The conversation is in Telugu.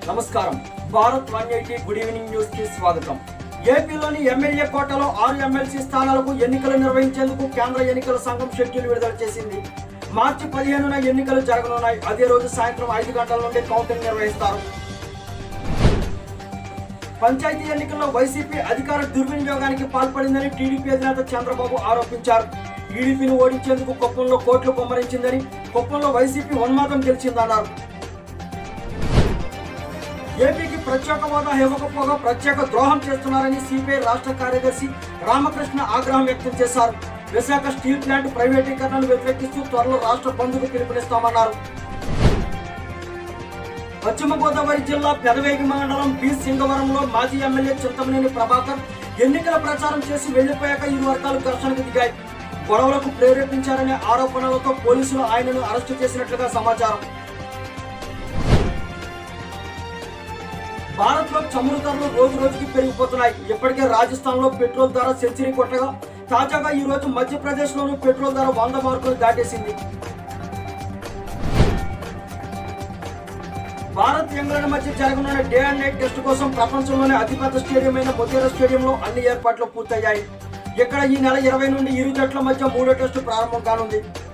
నమస్కారం Bharat one eighty good evening news కి స్వాగతం ఏపీలోని ఎమ్మెల్యే కోటలో ఆరు ఎమ్మెల్సీ స్థానాలకు ఎన్నికలు నిర్వహించేందుకు కేంద్ర ఎన్నికల సంఘం షెడ్యూల్ విడుదల చేసింది మార్చి పదిహేనున ఎన్నికలు జరగనున్నాయి అదే రోజు సాయంత్రం ఐదు గంటల నుండి కౌంటింగ్ నిర్వహిస్తారు పంచాయతీ ఎన్నికల్లో వైసీపీ అధికార దుర్వినియోగానికి పాల్పడిందని టీడీపీ అధినేత చంద్రబాబు ఆరోపించారు టీడీపీని ఓడించేందుకు కుప్పంలో కోట్లు కుమ్మరించిందని కుప్పంలో వైసీపీ ఉన్మాదం గెలిచిందన్నారు ఏపీకి ప్రత్యేక హోదా ఇవ్వకపోగా ప్రత్యేక ద్రోహం చేస్తున్నారని సిపిఐ రాష్ట్ర కార్యదర్శి రామకృష్ణ ఆగ్రహం వ్యక్తం చేశారు విశాఖ స్టీల్ ప్లాంట్ ప్రైవేటీకరణను వ్యతిరేకిస్తూ త్వరలో రాష్ట్ర బంధుకు పిలుపునిస్తామన్నారు పశ్చిమ గోదావరి జిల్లా పెదవేగి మండలం బి సింగవరంలో మాజీ ఎమ్మెల్యే చింతమనేని ప్రభాకర్ ఎన్నికల ప్రచారం చేసి వెళ్లిపోయాక ఇరు వర్గాలు ఘర్షణకు దిగాయి గొడవలకు ప్రేరేపించారనే ఆరోపణలతో పోలీసులు ఆయనను అరెస్టు చేసినట్లుగా సమాచారం భారత్ లో చమురు ధరలు రోజు రోజుకి పెరిగిపోతున్నాయి ఇప్పటికే రాజస్థాన్ లో పెట్రోల్ ధర సెంచరీ కొట్టగా తాజాగా ఈ రోజు మధ్యప్రదేశ్ లోను పెట్రోల్ ధర వంద మార్కులు దాటేసింది భారత్ ఇంగ్లాండ్ మధ్య జరగనున్న డే అండ్ నైట్ టెస్ట్ కోసం ప్రపంచంలోనే అతిపెద్ద స్టేడియం అయిన మొతేరా స్టేడియంలో అన్ని ఏర్పాట్లు పూర్తయ్యాయి ఇక్కడ ఈ నెల ఇరవై నుండి ఇరు జట్ల మధ్య మూడో టెస్టు ప్రారంభం కానుంది